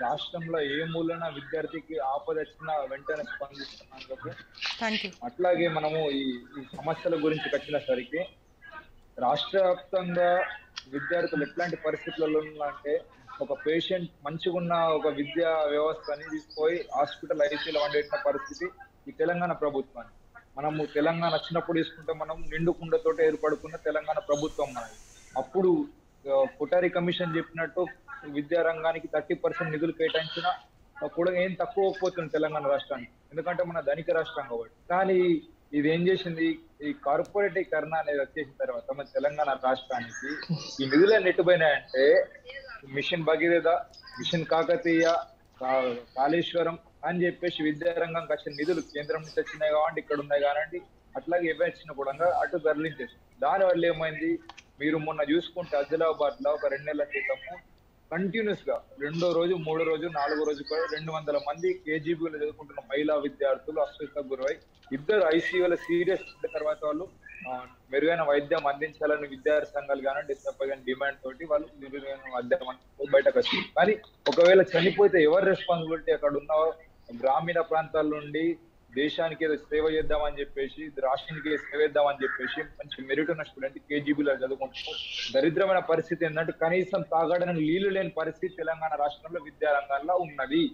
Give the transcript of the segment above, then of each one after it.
రాష్ట్రంలో ఏ మూలన విద్యార్థికి ఆపద వచ్చినా వెంటనే స్పందిస్తున్నందుకు థ్యాంక్ యూ అట్లాగే మనము ఈ ఈ సమస్యల గురించి వచ్చేసరికి రాష్ట్ర వ్యాప్తంగా విద్యార్థులు ఎట్లాంటి పరిస్థితులలో ఉన్నారంటే ఒక పేషెంట్ మంచిగా ఉన్న ఒక విద్యా వ్యవస్థని తీసుకుపోయి హాస్పిటల్ ఐసీలో వండేసిన పరిస్థితి ఈ తెలంగాణ ప్రభుత్వాన్ని మనము తెలంగాణ వచ్చినప్పుడు తీసుకుంటే మనం నిండు కుండతోటి ఏర్పడుకున్న తెలంగాణ ప్రభుత్వం మనది అప్పుడు ఆ, పుటారి కమిషన్ చెప్పినట్టు విద్యా రంగానికి థర్టీ పర్సెంట్ నిధులు కేటాయించిన కూడా ఏం తక్కువ పోతుంది తెలంగాణ రాష్ట్రానికి ఎందుకంటే మన ధనిక రాష్ట్రం కాబట్టి కానీ ఇది ఏం చేసింది ఈ కార్పొరేటీకరణ అనేది వచ్చేసిన తర్వాత మన తెలంగాణ రాష్ట్రానికి ఈ నిధులు నెట్టుపోయినాయంటే మిషన్ భగీరథ మిషన్ కాకతీయ కా- కాళేశ్వరం అని చెప్పేసి విద్యారంగంకి వచ్చిన నిధులు కేంద్రం నుంచి వచ్చినాయి కావండి ఇక్కడ ఉన్నాయి కానండి అట్లాగే ఏవే వచ్చినా కూడా అటు తరలించేసి దాని వల్ల ఏమైంది మీరు మొన్న చూసుకుంటే ఆదిలాబాద్ లో ఒక రెండు నెలల క్రితము కంటిన్యూస్ గా రెండో రోజు మూడో రోజు నాలుగో రోజు కూడా రెండు వందల మంది కేజీబీలో చదువుకుంటున్న మహిళా విద్యార్థులు అస్వస్థ గురై ఇద్దరు ఐసీయూలో సీరియస్ తర్వాత వాళ్ళు ఆ, మెరుగైన వైద్యం అందించాలని విద్యార్థి సంఘాలు కానీ కానీ డిమాండ్ తోటి వాళ్ళు మెరుగైన వైద్యం అందించి బయటకు వచ్చింది కానీ ఒకవేళ చనిపోతే ఎవరు రెస్పాన్సిబిలిటీ అక్కడ ఉన్న గ్రామీణ ప్రాంతాల నుండి దేశానికి ఏదో సేవ చేద్దామని చెప్పేసి రాష్ట్రానికి ఏదో సేవ చేద్దామని చెప్పేసి మంచి మెరిట్ ఉన్న స్టూడెంట్ కేజీబీలో చదువుకుంటూ దరిద్రమైన పరిస్థితి ఏంటంటే కనీసం తాగడానికి నీళ్లు లేని పరిస్థితి తెలంగాణ రాష్ట్రంలో విద్యారంగంలో ఉన్నది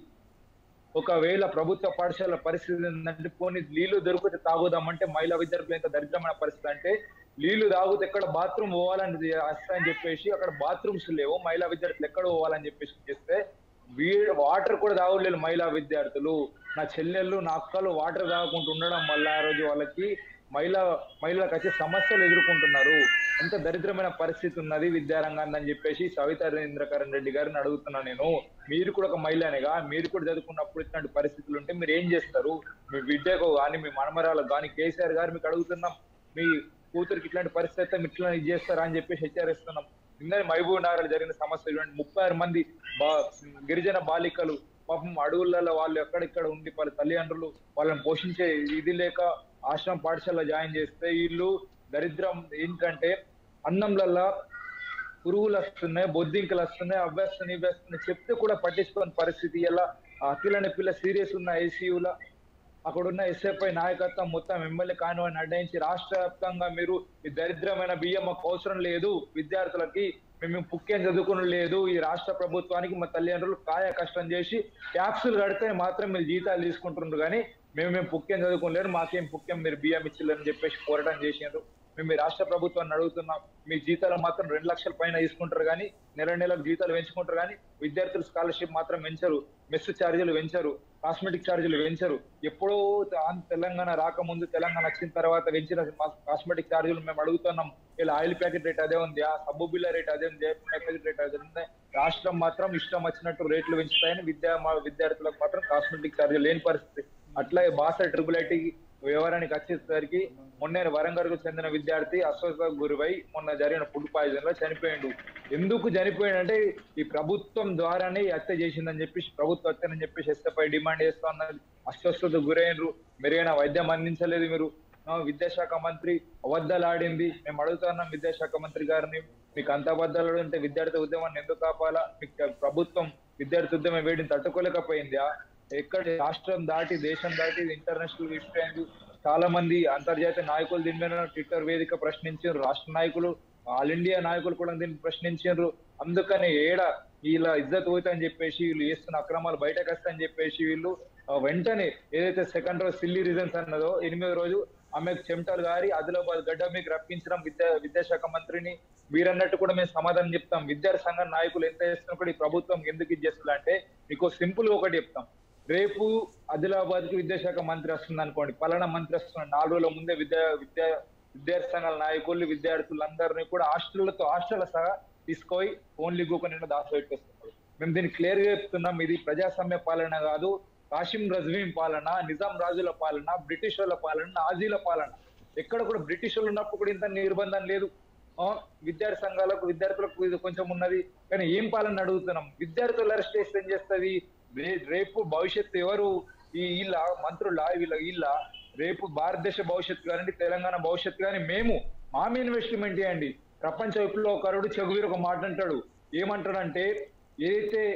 ఒకవేళ ప్రభుత్వ పాఠశాల పరిస్థితి ఏంటంటే పోనీ నీళ్లు దొరికితే తాగుదామంటే మహిళా విద్యార్థులు ఎంత దరిద్రమైన పరిస్థితి అంటే నీళ్లు తాగుతే ఎక్కడ బాత్రూమ్ పోవాలని వస్తాయని చెప్పేసి అక్కడ బాత్రూమ్స్ లేవు మహిళా విద్యార్థులు ఎక్కడ పోవాలని చెప్పేసి చేస్తే వీ వాటర్ కూడా తాగలేదు మహిళా విద్యార్థులు నా చెల్లెళ్ళు నా అక్కలు వాటర్ తాగకుండా ఉండడం వల్ల ఆ రోజు వాళ్ళకి మహిళా మహిళలకు వచ్చే సమస్యలు ఎదుర్కొంటున్నారు ఎంత దరిద్రమైన పరిస్థితి ఉన్నది విద్యారంగాన్ని అని చెప్పేసి సవితా ఇంద్రకరణ్ రెడ్డి గారిని అడుగుతున్నా నేను మీరు కూడా ఒక మహిళనేగా మీరు కూడా చదువుకున్నప్పుడు ఇట్లాంటి పరిస్థితులు ఉంటే మీరు ఏం చేస్తారు మీ బిడ్డకు కానీ మీ మనమరాలకు కానీ కేసీఆర్ గారు మీకు అడుగుతున్నాం మీ కూతురికి ఇట్లాంటి పరిస్థితి అయితే మీరు ఇట్లా ఇది చేస్తారా అని చెప్పేసి హెచ్చరిస్తున్నాం నిన్న మహబూబ్ నగర్ జరిగిన సమస్య చూడండి ముప్పై ఆరు మంది బా గిరిజన బాలికలు పాపం అడవులలో వాళ్ళు ఎక్కడిక్కడ ఉండి వాళ్ళ తల్లిదండ్రులు వాళ్ళని పోషించే ఇది లేక ఆశ్రమ పాఠశాల జాయిన్ చేస్తే వీళ్ళు దరిద్రం ఏంటంటే అన్నంలల్లా పురుగులు వస్తున్నాయి బొద్దింకలు వస్తున్నాయి అవి వస్తున్నాయి ఇవి వస్తున్నాయి చెప్తే కూడా పట్టించుకోని పరిస్థితి ఎలా అఖిలని పిల్ల సీరియస్ ఉన్న ఐసీయూలో అక్కడ ఉన్న ఎస్ఎఫ్ఐ నాయకత్వం మొత్తం ఎమ్మెల్యే కానివాడిని అడ్డయించి రాష్ట్ర వ్యాప్తంగా మీరు ఈ దరిద్రమైన బియ్యం మాకు అవసరం లేదు విద్యార్థులకి మేము పుక్కేం చదువుకుని లేదు ఈ రాష్ట్ర ప్రభుత్వానికి మా తల్లిదండ్రులు కాయ కష్టం చేసి ట్యాక్సులు కడితే మాత్రం మీరు జీతాలు తీసుకుంటున్నారు కానీ మేము మేము పుక్కేం చదువుకోలేరు మాకేం పుక్కేం మీరు బియ్యం ఇచ్చిల్లని చెప్పేసి పోరాటం చేసిండ్రు మేము మీ రాష్ట్ర ప్రభుత్వాన్ని అడుగుతున్నాం మీ జీతాలు మాత్రం రెండు లక్షల పైన తీసుకుంటారు కానీ నెల నెలకు జీతాలు పెంచుకుంటారు కానీ విద్యార్థుల స్కాలర్షిప్ మాత్రం పెంచరు మెస్ ఛార్జీలు పెంచరు కాస్మెటిక్ ఛార్జీలు పెంచరు ఎప్పుడో ఆంధ్ర తెలంగాణ రాకముందు తెలంగాణ వచ్చిన తర్వాత పెంచిన కాస్మెటిక్ ఛార్జీలు మేము అడుగుతున్నాం ఇలా ఆయిల్ ప్యాకెట్ రేట్ అదే ఉంది ఆ సబ్బు బిల్ల రేట్ అదే ఉంది ప్యాకెట్ రేట్ అదే ఉంది రాష్ట్రం మాత్రం ఇష్టం వచ్చినట్టు రేట్లు పెంచుతాయని విద్యా మా విద్యార్థులకు మాత్రం కాస్మెటిక్ ఛార్జీలు లేని పరిస్థితి అట్లాగే బాస ట్రిపుల్ ఐటీ వివరానికి వచ్చేసరికి మొన్న వరంగల్కు చెందిన విద్యార్థి అస్వస్థ గురివై మొన్న జరిగిన ఫుడ్ పాయిజన్ లో చనిపోయిండు ఎందుకు చనిపోయాడంటే ఈ ప్రభుత్వం ద్వారానే ఈ హత్య చేసిందని చెప్పేసి ప్రభుత్వ హత్యనని చెప్పేసి ఎస్ఎఫ్ఐ డిమాండ్ చేస్తా ఉన్నది అస్వస్థత గురైనరు మెరుగైన వైద్యం అందించలేదు మీరు ఆ, విద్యాశాఖ మంత్రి అబద్ధాలాడింది మేము అడుగుతున్నాం విద్యాశాఖ మంత్రి గారిని మీకు అంత అబద్ధాలు ఉంటే విద్యార్థి ఉద్యమాన్ని ఎందుకు కాపాలా మీకు ప్రభుత్వం విద్యార్థి ఉద్యమం వేడిని తట్టుకోలేకపోయిందా ఎక్కడ రాష్ట్రం దాటి దేశం దాటి ఇంటర్నేషనల్ ఇష్యూ అయింది చాలా మంది అంతర్జాతీయ నాయకులు దీని మీద ట్విట్టర్ వేదిక ప్రశ్నించారు రాష్ట్ర నాయకులు ఆల్ ఇండియా నాయకులు కూడా దీన్ని ప్రశ్నించారు అందుకని ఏడ వీళ్ళ ఇజ్జత్ పోతుందని చెప్పేసి వీళ్ళు చేస్తున్న అక్రమాలు బయటకు వస్తాయని చెప్పేసి వీళ్ళు ఆ, వెంటనే ఏదైతే సెకండ్ రోజు సిల్లీ రీజన్స్ అన్నదో ఎనిమిదో రోజు ఆమెకు చెమటలు గారి ఆదిలాబాద్ గడ్డ మీకు రప్పించడం విద్యా విద్యాశాఖ మంత్రిని మీరన్నట్టు కూడా మేము సమాధానం చెప్తాం విద్యార్థి సంఘం నాయకులు ఎంత చేస్తున్నా కూడా ఈ ప్రభుత్వం ఎందుకు ఇది చేస్తుంది అంటే మీకు సింపుల్ ఒకటి చెప్తాం రేపు ఆదిలాబాద్ కి విద్యాశాఖ మంత్రి వస్తుంది అనుకోండి పలానా మంత్రి వస్తున్నాడు నాలుగు రోజుల ముందే విద్యా విద్యా విద్యార్థి సంఘాల నాయకులు విద్యార్థులందరినీ కూడా హాస్టళ్లతో హాస్టల్ సహా తీసుకొని ఓన్లీ గోకొని దాచిపెట్టేస్తున్నారు మేము దీన్ని క్లియర్ గా చెప్తున్నాం ఇది ప్రజాస్వామ్య పాలన కాదు కాశిం రజ్వీం పాలన నిజాం రాజుల పాలన బ్రిటిష్ వాళ్ళ పాలన నాజీల పాలన ఎక్కడ కూడా బ్రిటిష్ వాళ్ళు ఉన్నప్పుడు కూడా ఇంత నిర్బంధం లేదు ఆ, విద్యార్థి సంఘాలకు విద్యార్థులకు ఇది కొంచెం ఉన్నది కానీ ఏం పాలన అడుగుతున్నాం విద్యార్థులు అరెస్ట్ చేస్తే ఏం చేస్తుంది రే- రేపు భవిష్యత్తు ఎవరు ఈ వీళ్ళ మంత్రుల వీళ్ళ వీళ్ళ రేపు భారతదేశ భవిష్యత్తు కానీ తెలంగాణ భవిష్యత్తు కానీ మేము మామి ఇన్వెస్ట్మెంట్ చేయండి ప్రపంచ విప్లవకారుడు చెగువీరు ఒక మాట అంటాడు ఏమంటాడంటే ఏదైతే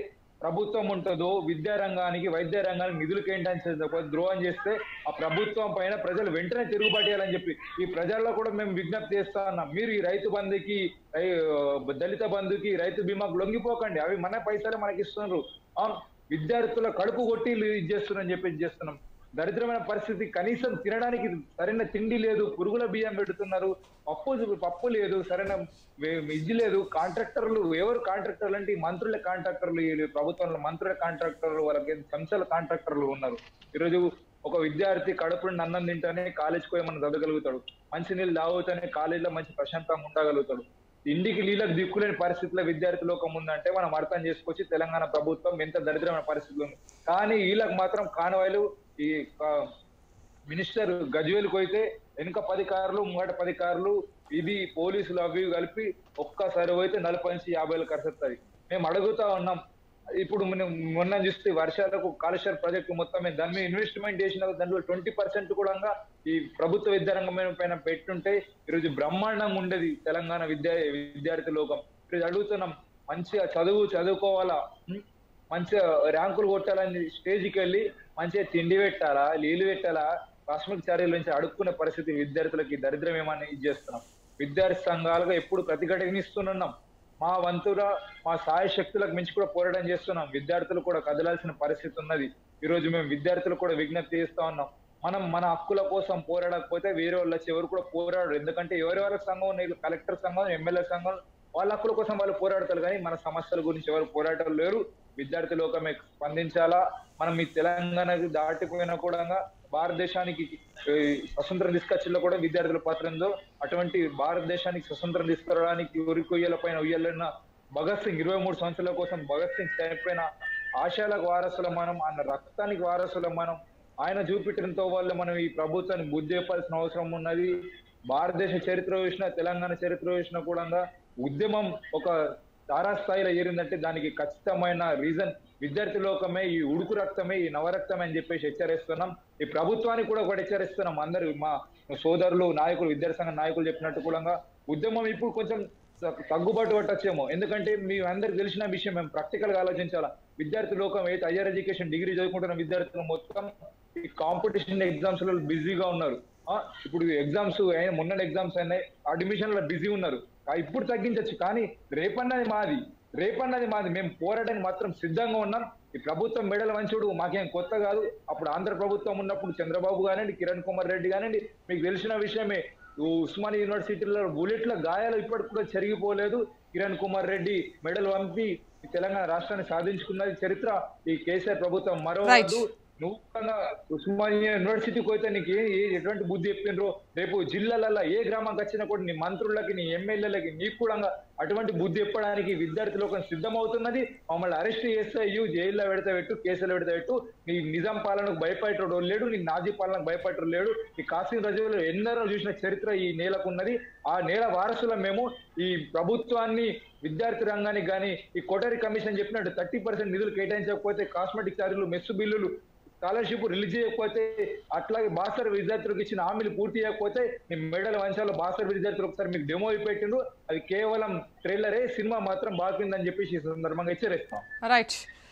ప్రభుత్వం ఉంటుందో విద్యా రంగానికి వైద్య రంగానికి నిధులు కేటాయించకపోతే ద్రోహం చేస్తే ఆ ప్రభుత్వం పైన ప్రజలు వెంటనే తిరుగుబాటు చేయాలని చెప్పి ఈ ప్రజల్లో కూడా మేము విజ్ఞప్తి చేస్తా ఉన్నాం మీరు ఈ రైతు బంధుకి రై- దళిత బంధుకి రైతు బీమాకు లొంగిపోకండి అవి మన పైసలే మనకి ఇస్తున్నారు ఆ, విద్యార్థుల కడుపు కొట్టి ఇది చేస్తున్నారని చెప్పి ఇది చేస్తున్నాం దరిద్రమైన పరిస్థితి కనీసం తినడానికి సరైన తిండి లేదు పురుగుల బియ్యం పెడుతున్నారు పప్పు పప్పు లేదు సరైన వే- ఇది లేదు కాంట్రాక్టర్లు ఎవరు కాంట్రాక్టర్లు అంటే ఈ మంత్రుల కాంట్రాక్టర్లు ఈ ప్రభుత్వంలో మంత్రుల కాంట్రాక్టర్లు వాళ్ళకి సంస్థల కాంట్రాక్టర్లు ఉన్నారు ఈరోజు ఒక విద్యార్థి కడుపు నుండి అన్నం తింటేనే కాలేజ్కి పోయి మనం చదవగలుగుతాడు మంచి నీళ్ళు తాగుతూనే కాలేజీలో మంచి ప్రశాంతంగా ఉండగలుగుతాడు ఇంటికి నీళ్ళకి దిక్కులేని పరిస్థితుల్లో విద్యార్థి లోకం ఉందంటే మనం అర్థం చేసుకోవచ్చు తెలంగాణ ప్రభుత్వం ఎంత దరిద్రమైన పరిస్థితులు ఉంది కానీ వీళ్ళకి మాత్రం కానవాయిలు ఈ ఆ, మినిస్టర్ గజ్వేల్కి పోయితే వెనుక పది కార్లు ముంగట పది కార్లు ఇది పోలీసులు అవి ఇవి కలిపి ఒక్కసారి పోయితే నలభై నుంచి యాభై వేలు ఖర్చు వస్తుంది మేము అడుగుతా ఉన్నాం ఇప్పుడు మనం మొన్న చూస్తే వర్షాలకు కాళేశ్వర ప్రాజెక్టు మొత్తం మీద దాని మీద ఇన్వెస్ట్మెంట్ చేసిన దాంట్లో ట్వంటీ పర్సెంట్ కూడా ఈ ప్రభుత్వ విద్యారంగం పైన పెట్టుంటే ఈరోజు బ్రహ్మాండంగా ఉండేది తెలంగాణ విద్యా విద్యార్థి లోకం ఈరోజు అడుగుతున్నాం మంచిగా చదువు చదువుకోవాలా ఉం? మంచిగా ర్యాంకులు కొట్టాలని స్టేజ్కి వెళ్ళి మంచిగా తిండి పెట్టాలా నీళ్లు పెట్టాలా ప్రాథమిక చర్యల నుంచి అడుక్కునే పరిస్థితి విద్యార్థులకి దరిద్రం ఏమని ఇది చేస్తున్నాం విద్యార్థి సంఘాలుగా ఎప్పుడు ప్రతిఘటనిస్తున్నాం మా వంతుగా మా సాయ శక్తులకు మించి కూడా పోరాటం చేస్తున్నాం విద్యార్థులు కూడా కదలాల్సిన పరిస్థితి ఉన్నది ఈ రోజు మేము విద్యార్థులు కూడా విజ్ఞప్తి చేస్తా ఉన్నాం మనం మన హక్కుల కోసం పోరాడకపోతే వేరే వాళ్ళు వచ్చి ఎవరు కూడా పోరాడరు ఎందుకంటే ఎవరెవరి సంఘం ఉన్నాయి కలెక్టర్ సంఘం ఎమ్మెల్యే సంఘం వాళ్ళ హక్కుల కోసం వాళ్ళు పోరాడతారు కానీ మన సమస్యల గురించి ఎవరు పోరాటం లేరు విద్యార్థి లోకమే స్పందించాలా మనం ఈ తెలంగాణకి దాటిపోయినా కూడా భారతదేశానికి ఈ, స్వతంత్రం తీసుకొచ్చిలో కూడా విద్యార్థుల పాత్ర ఉందో అటువంటి భారతదేశానికి స్వతంత్రం తీసుకురావడానికి ఉరి కొయ్యల పైన ఉయ్యాలన్న భగత్ సింగ్ ఇరవై మూడు సంవత్సరాల కోసం భగత్ సింగ్ చనిపోయిన ఆశయాలకు వారసుల మనం ఆయన రక్తానికి వారసుల మనం ఆయన చూపెట్టడంతో వల్ల మనం ఈ ప్రభుత్వాన్ని బుద్ధి చెప్పాల్సిన అవసరం ఉన్నది భారతదేశ చరిత్ర చూసిన తెలంగాణ చరిత్ర చూసిన కూడా ఉద్యమం ఒక తారాస్థాయిలో ఏరిందంటే దానికి ఖచ్చితమైన రీజన్ విద్యార్థి లోకమే ఈ ఉడుకు రక్తమే ఈ నవరక్తమే అని చెప్పేసి హెచ్చరిస్తున్నాం ఈ ప్రభుత్వానికి కూడా ఒకటి హెచ్చరిస్తున్నాం అందరు మా సోదరులు నాయకులు విద్యార్థి సంఘ నాయకులు చెప్పినట్టు కూడా ఉద్యమం ఇప్పుడు కొంచెం త- తగ్గుబాటు పట్టొచ్చేమో ఎందుకంటే మీ అందరికి తెలిసిన విషయం మేము ప్రాక్టికల్ గా ఆలోచించాలా విద్యార్థి లోకం అయితే హైయర్ ఎడ్యుకేషన్ డిగ్రీ చదువుకుంటున్న విద్యార్థులు మొత్తం ఈ కాంపిటీషన్ ఎగ్జామ్స్ లో బిజీగా ఉన్నారు ఆ, ఇప్పుడు ఎగ్జామ్స్ మొన్న ఎగ్జామ్స్ అయినాయి అడ్మిషన్ లో బిజీ ఉన్నారు ఆ, ఇప్పుడు తగ్గించవచ్చు కానీ రేపన్నది మాది రేపన్నది మాది మేము పోరాటానికి మాత్రం సిద్ధంగా ఉన్నాం ఈ ప్రభుత్వం మెడల వంచుడు మాకేం కొత్త కాదు అప్పుడు ఆంధ్ర ప్రభుత్వం ఉన్నప్పుడు చంద్రబాబు కానివ్వండి కిరణ్ కుమార్ రెడ్డి కానివ్వండి మీకు తెలిసిన విషయమే ఉస్మానియా యూనివర్సిటీలో బుల్లెట్ల గాయాలు ఇప్పటికి కూడా చెరిగిపోలేదు కిరణ్ కుమార్ రెడ్డి మెడల్ పంపి ఈ తెలంగాణ రాష్ట్రాన్ని సాధించుకున్నది చరిత్ర ఈ కేసీఆర్ ప్రభుత్వం మరో Right. నువ్వు కన్నా ఉస్మానియా యూనివర్సిటీకి పోతే నీకు ఏ ఏ- ఎటువంటి బుద్ధి చెప్పిండ్రో రేపు జిల్లాలలో ఏ గ్రామానికి వచ్చినా కూడా నీ మంత్రులకి నీ ఎమ్మెల్యేలకి నీకు కూడా అటువంటి బుద్ధి చెప్పడానికి విద్యార్థి లోకం సిద్ధమవుతున్నది మమ్మల్ని అరెస్ట్ చేస్తే అయ్యో జైల్లో పెడితే పెట్టు కేసులో పెడితే పెట్టు నీ నిజాం పాలనకు భయపడేటోడు లేడు నీ నాజీ పాలనకు భయపడటం లేడు ఈ కాసిం రజువులు ఎందరో చూసిన చరిత్ర ఈ నేలకు ఉన్నది ఆ నేల వారసులం మేము ఈ ప్రభుత్వాన్ని విద్యార్థి రంగానికి కానీ ఈ కొటరి కమిషన్ చెప్పినట్టు థర్టీ పర్సెంట్ నిధులు కేటాయించకపోతే కాస్మెటిక్ ఛార్జీలు మెస్సు బిల్లులు స్కాలర్షిప్ రిలీజ్ చేయకపోతే అట్లాగే బాసర్ విద్యార్థులకు ఇచ్చిన హామీలు పూర్తి చేయకపోతే మీ మెడల్ వంశాలు బాసర్ విద్యార్థులు ఒకసారి మీకు డెమో పెట్టిండ్రు అది కేవలం ట్రైలరే సినిమా మాత్రం బాగుందని చెప్పేసి ఈ సందర్భంగా హెచ్చరిస్తాం రైట్